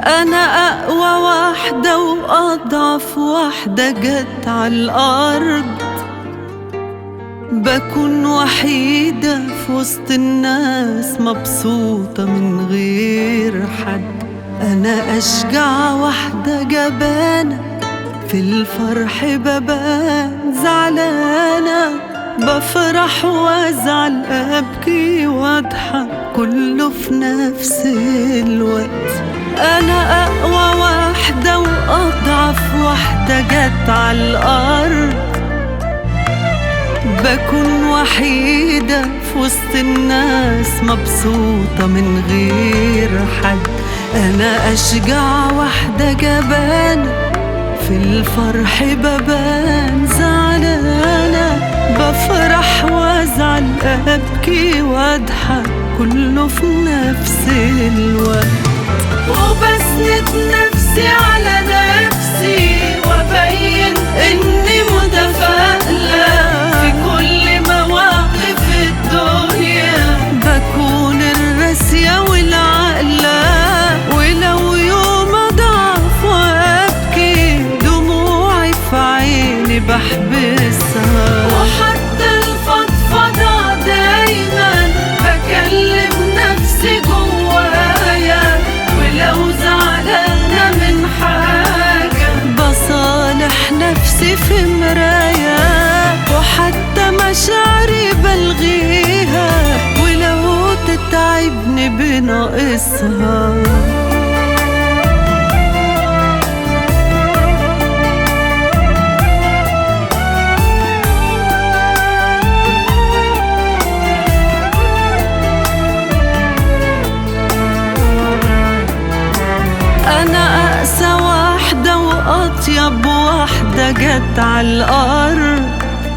أنا أقوى واحدة وأضعف واحدة جت عالأرض بكون وحيدة في وسط الناس مبسوطة من غير حد أنا أشجع واحدة جبانة في الفرح ببان زعلانة بفرح وازعل أبكي واضحك كله في نفس الوقت أنا أقوى واحدة وأضعف واحدة جت عالأرض بكون وحيدة في وسط الناس مبسوطة من غير حد أنا أشجع واحدة جبانة في الفرح ببان زعلانة بفرح وازعل أبكي واضحك كله في نفس الوقت وبسند نفسي على نفسي وأبين إني متفائلة في كل مواقف الدنيا بكون الراسية والعقلة ولو يوم أضعف وأبكي دموعي في عيني بحبسها وحتى الفضفضة دايما بكلم نفسي جوايا ولو زعلانة من حاجة بصالح نفسي في مراية وحتى مشاعري بلغيها ولو تتعبني بناقصها أنا أقسى واحدة وأطيب واحدة جت عالأرض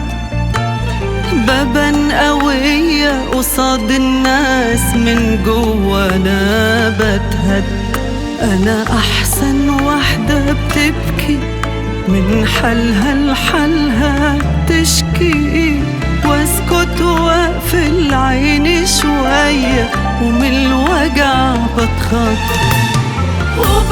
ببان قوية قصاد الناس من جوا أنا بتهد أنا أحسن واحدة بتبكي من حالها لحالها تشكي واسكت واقفل عيني شوية ومن الوجع بتخطى